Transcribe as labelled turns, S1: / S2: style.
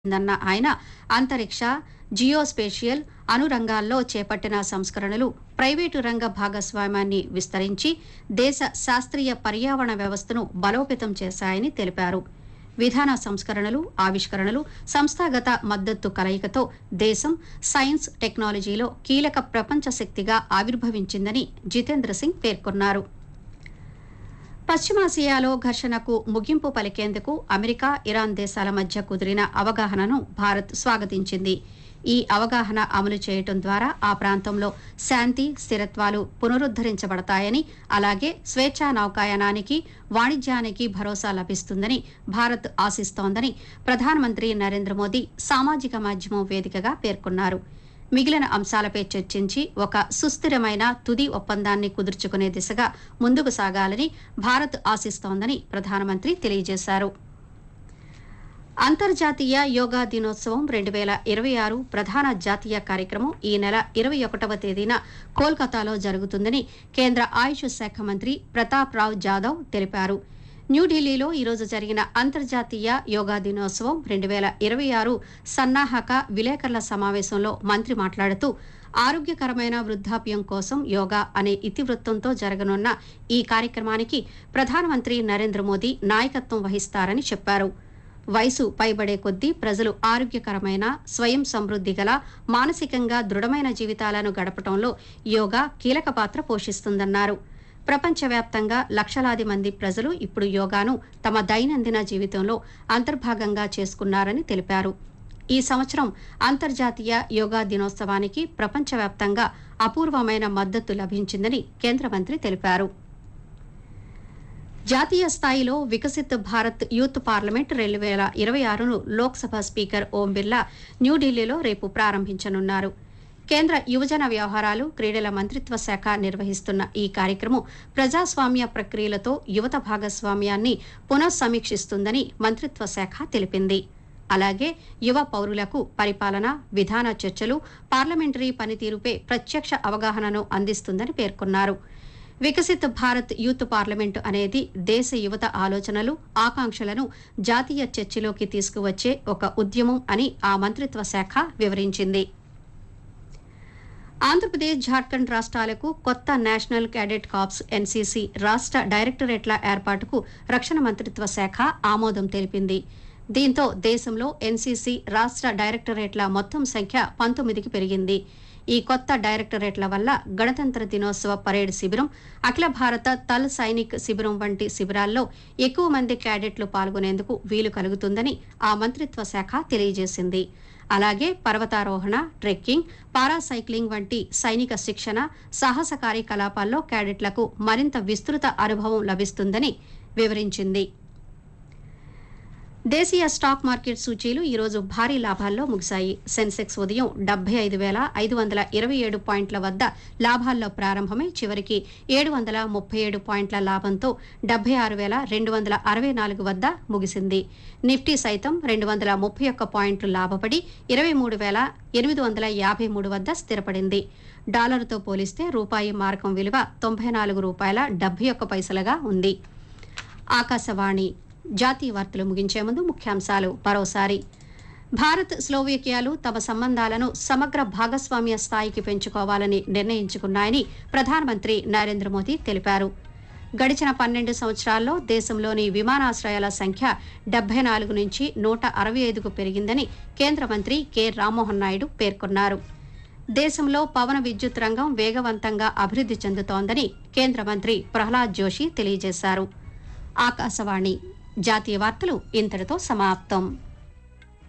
S1: ఉందన్న ఆయన అంతరిక్ష జియోస్పేషియల్ అను రంగాల్లో చేపట్టిన సంస్కరణలు ప్రైవేటు రంగ భాగస్వామ్యాన్ని విస్తరించి దేశ శాస్త్రీయ పర్యావరణ వ్యవస్థను బలోపేతం చేశాయని తెలిపారు విధాన సంస్కరణలు ఆవిష్కరణలు సంస్థాగత మద్దతు కలయికతో దేశం సైన్స్ టెక్నాలజీలో కీలక ప్రపంచ శక్తిగా ఆవిర్భవించిందని జితేంద్ర సింగ్ పేర్కొన్నారు పశ్చిమాసియాలో ఘర్షణకు ముగింపు పలికేందుకు అమెరికా ఇరాన్ దేశాల మధ్య కుదిరిన అవగాహనను భారత్ స్వాగతించింది ఈ అవగాహన అమలు చేయటం ద్వారా ఆ ప్రాంతంలో శాంతి స్థిరత్వాలు పునరుద్దరించబడతాయని అలాగే స్వేచ్ఛా నౌకాయానానికి వాణిజ్యానికి భరోసా లభిస్తుందని భారత్ ఆశిస్తోందని ప్రధానమంత్రి నరేంద్ర మోదీ సామాజిక మాధ్యమం వేదికగా పేర్కొన్నారు మిగిలిన అంశాలపై చర్చించి ఒక సుస్థిరమైన తుది ఒప్పందాన్ని కుదుర్చుకునే దిశగా ముందుకు సాగాలని భారత్ ఆశిస్తోందని ప్రధానమంత్రి తెలియజేశారు అంతర్జాతీయ యోగా దినోత్సవం రెండు వేల ఇరవై ఆరు ప్రధాన జాతీయ కార్యక్రమం ఈ నెల ఇరవై ఒకటవ తేదీన కోల్కతాలో జరుగుతుందని కేంద్ర ఆయుష్ శాఖ మంత్రి ప్రతాప్ రావ్ జాదవ్ తెలిపారు న్యూఢిల్లీలో ఈరోజు జరిగిన అంతర్జాతీయ యోగా దినోత్సవం రెండు వేల ఇరవై ఆరు సన్నాహక విలేకరుల సమావేశంలో మంత్రి మాట్లాడుతూ ఆరోగ్యకరమైన వృద్ధాప్యం కోసం యోగా అనే ఇతివృత్తంతో జరగనున్న ఈ కార్యక్రమానికి ప్రధానమంత్రి నరేంద్ర మోదీ నాయకత్వం వహిస్తారని చెప్పారు వయసు పైబడే కొద్దీ ప్రజలు ఆరోగ్యకరమైన స్వయం సమృద్ధి గల మానసికంగా దృఢమైన జీవితాలను గడపడంలో యోగా కీలక పాత్ర పోషిస్తుందన్నారు ప్రపంచవ్యాప్తంగా లక్షలాది మంది ప్రజలు ఇప్పుడు యోగాను తమ దైనందిన జీవితంలో అంతర్భాగంగా చేసుకున్నారని తెలిపారు ఈ సంవత్సరం అంతర్జాతీయ యోగా దినోత్సవానికి ప్రపంచవ్యాప్తంగా అపూర్వమైన మద్దతు లభించిందని కేంద్ర మంత్రి తెలిపారు జాతీయ స్థాయిలో వికసిత్ భారత్ యూత్ పార్లమెంట్ రెండు వేల ఇరవై ఆరును లోక్సభ స్పీకర్ ఓం బిర్లా న్యూఢిల్లీలో రేపు ప్రారంభించనున్నారు కేంద్ర యువజన వ్యవహారాలు క్రీడల మంత్రిత్వ శాఖ నిర్వహిస్తున్న ఈ కార్యక్రమం ప్రజాస్వామ్య ప్రక్రియలతో యువత భాగస్వామ్యాన్ని పునఃసమీక్షిస్తుందని మంత్రిత్వ శాఖ తెలిపింది అలాగే యువ పౌరులకు పరిపాలన విధాన చర్చలు పార్లమెంటరీ పనితీరుపై ప్రత్యక్ష అవగాహనను అందిస్తుందని పేర్కొన్నారు వికసిత్ భారత్ యూత్ పార్లమెంటు అనేది దేశ యువత ఆలోచనలు ఆకాంక్షలను జాతీయ చర్చలోకి తీసుకువచ్చే ఒక ఉద్యమం అని ఆ మంత్రిత్వ శాఖ వివరించింది ఆంధ్రప్రదేశ్ జార్ఖండ్ రాష్ట్రాలకు కొత్త నేషనల్ క్యాడెట్ కాప్స్ ఎన్సీసీ రాష్ట్ర డైరెక్టరేట్ల ఏర్పాటుకు రక్షణ మంత్రిత్వ శాఖ ఆమోదం తెలిపింది దీంతో దేశంలో ఎన్సీసీ రాష్ట్ర డైరెక్టరేట్ల మొత్తం సంఖ్య పంతొమ్మిదికి పెరిగింది ఈ కొత్త డైరెక్టరేట్ల వల్ల గణతంత్ర దినోత్సవ పరేడ్ శిబిరం అఖిల భారత తల్ సైనిక్ శిబిరం వంటి శిబిరాల్లో ఎక్కువ మంది క్యాడెట్లు పాల్గొనేందుకు వీలు కలుగుతుందని ఆ మంత్రిత్వ శాఖ తెలియజేసింది అలాగే పర్వతారోహణ ట్రెక్కింగ్ పారాసైక్లింగ్ వంటి సైనిక శిక్షణ సాహస కార్యకలాపాల్లో క్యాడెట్లకు మరింత విస్తృత అనుభవం లభిస్తుందని వివరించింది దేశీయ స్టాక్ మార్కెట్ సూచీలు ఈరోజు భారీ లాభాల్లో ముగిశాయి సెన్సెక్స్ ఉదయం డెబ్బై ఐదు వేల ఐదు వందల ఇరవై ఏడు పాయింట్ల వద్ద లాభాల్లో ప్రారంభమై చివరికి ఏడు వందల ముప్పై ఏడు పాయింట్ల లాభంతో డెబ్బై ఆరు వేల రెండు వందల అరవై నాలుగు వద్ద ముగిసింది నిఫ్టీ సైతం రెండు వందల ముప్పై ఒక్క పాయింట్లు లాభపడి ఇరవై మూడు వేల ఎనిమిది వందల యాభై మూడు వద్ద స్థిరపడింది డాలర్తో పోలిస్తే రూపాయి మారకం విలువ తొంభై నాలుగు రూపాయల డెబ్బై ఒక్క పైసలుగా ఉంది ఆకాశవాణి జాతీయ వార్తలు ముగించే ముందు ముఖ్యాంశాలు మరోసారి భారత్ స్లోవేకియాలు తమ సంబంధాలను సమగ్ర భాగస్వామ్య స్థాయికి పెంచుకోవాలని నిర్ణయించుకున్నాయని ప్రధానమంత్రి నరేంద్ర మోదీ తెలిపారు గడిచిన పన్నెండు సంవత్సరాల్లో దేశంలోని విమానాశ్రయాల సంఖ్య డెబ్బై నాలుగు నుంచి నూట అరవై ఐదుకు పెరిగిందని కేంద్ర మంత్రి కె రామ్మోహన్ నాయుడు పేర్కొన్నారు దేశంలో పవన విద్యుత్ రంగం వేగవంతంగా అభివృద్ధి చెందుతోందని కేంద్ర మంత్రి ప్రహ్లాద్ జోషి తెలియజేశారు ఆకాశవాణి జాతీయ వార్తలు ఇంతటితో సమాప్తం